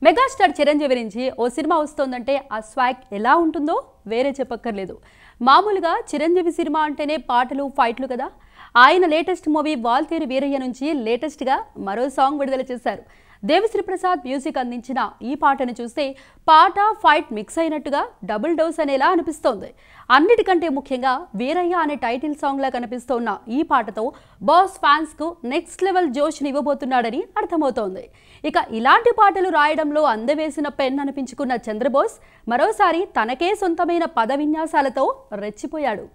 megastar Chiranjeevi నుంచి ఓ cinema వస్తోందంటే ఆ swag ఎలా ఉంటుందో వేరే చెప్పక్కర్లేదు మామూలుగా చిరంజీవి సినిమా అంటేనే పాటలు ఫైట్లు కదా ఆయన లేటెస్ట్ మూవీ వాల్తేరు వీరయ్య నుంచి లేటెస్ట్గా మరో సాంగ్ విడుదల చేశారు దేవిశ్రీ ప్రసాద్ మ్యూజిక్ అందించిన ఈ పాటను చూస్తే పాట ఫైట్ మిక్స్ అయినట్టుగా డబుల్ డోస్ అనేలా అనిపిస్తోంది అన్నిటికంటే ముఖ్యంగా వీరయ్య అనే టైటిల్ సాంగ్లా కనిపిస్తోన్న ఈ పాటతో బాస్ ఫ్యాన్స్కు నెక్స్ట్ లెవెల్ జోష్ని ఇవ్వబోతున్నాడని అర్థమవుతోంది ఇక ఇలాంటి పాటలు రాయడంలో అందవేసిన పెన్ అనిపించుకున్న చంద్రబోస్ మరోసారి తనకే సొంతమైన పద విన్యాసాలతో రెచ్చిపోయాడు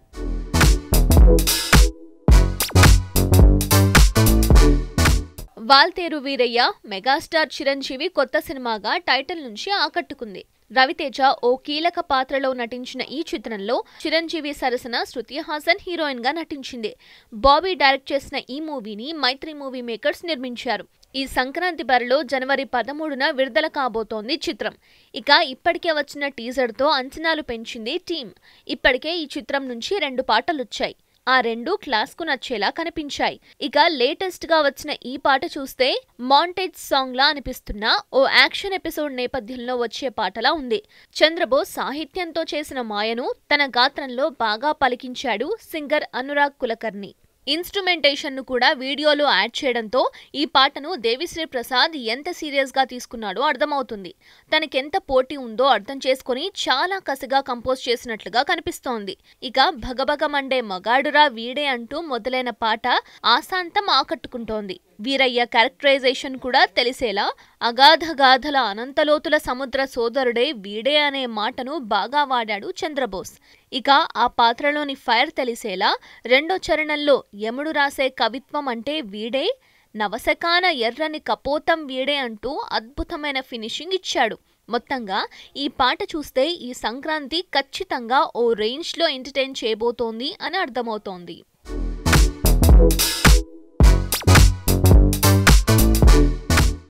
వాల్తేరు వీరయ్య మెగాస్టార్ చిరంజీవి కొత్త సినిమాగా టైటిల్ నుంచి ఆకట్టుకుంది రవితేజ ఓ కీలక పాత్రలో నటించిన ఈ చిత్రంలో చిరంజీవి సరసన శృతి హాసన్ హీరోయిన్ గా నటించింది బాబీ డైరెక్ట్ చేసిన ఈ మూవీని మైత్రి మూవీ మేకర్స్ నిర్మించారు ఈ సంక్రాంతి బరిలో జనవరి పదమూడున విడుదల కాబోతోంది చిత్రం ఇక ఇప్పటికే వచ్చిన టీజర్తో అంచనాలు పెంచింది టీం ఇప్పటికే ఈ చిత్రం నుంచి రెండు పాటలొచ్చాయి ఆ రెండు క్లాస్ కు నచ్చేలా కనిపించాయి ఇక లేటెస్ట్ గా వచ్చిన ఈ పాట చూస్తే మాంటేజ్ సాంగ్ లా అనిపిస్తున్న ఓ యాక్షన్ ఎపిసోడ్ నేపథ్యంలో వచ్చే పాటలా ఉంది చంద్రబోస్ సాహిత్యంతో చేసిన మాయను తన గాత్రంలో బాగా పలికించాడు సింగర్ అనురాగ్ కులకర్ణి ఇన్స్ట్రుమెంటేషన్ ను కూడా వీడియోలో యాడ్ చేయడంతో ఈ పాటను దేవిశ్రీ ప్రసాద్ ఎంత సీరియస్ గా తీసుకున్నాడో అర్థమవుతుంది తనకెంత పోటీ ఉందో అర్థం చేసుకుని చాలా కసిగా కంపోజ్ చేసినట్లుగా కనిపిస్తోంది ఇక భగభగ మండే మగాడురా వీడే అంటూ మొదలైన పాట ఆశాంతం ఆకట్టుకుంటోంది వీరయ్య క్యారెక్టరైజేషన్ కూడా తెలిసేలా అగాధగాధల అనంతలోతుల సముద్ర సోదరుడే వీడే అనే మాటను బాగా వాడాడు చంద్రబోస్ ఇక ఆ పాత్రలోని ఫైర్ తెలిసేలా రెండో చరణంలో యముడు రాసే కవిత్వం అంటే వీడే నవశకాన ఎర్రని కపోతం వీడే అంటూ అద్భుతమైన ఫినిషింగ్ ఇచ్చాడు మొత్తంగా ఈ పాట చూస్తే ఈ సంక్రాంతి ఖచ్చితంగా ఓ రేంజ్లో ఎంటర్టైన్ చేయబోతోంది అని అర్థమవుతోంది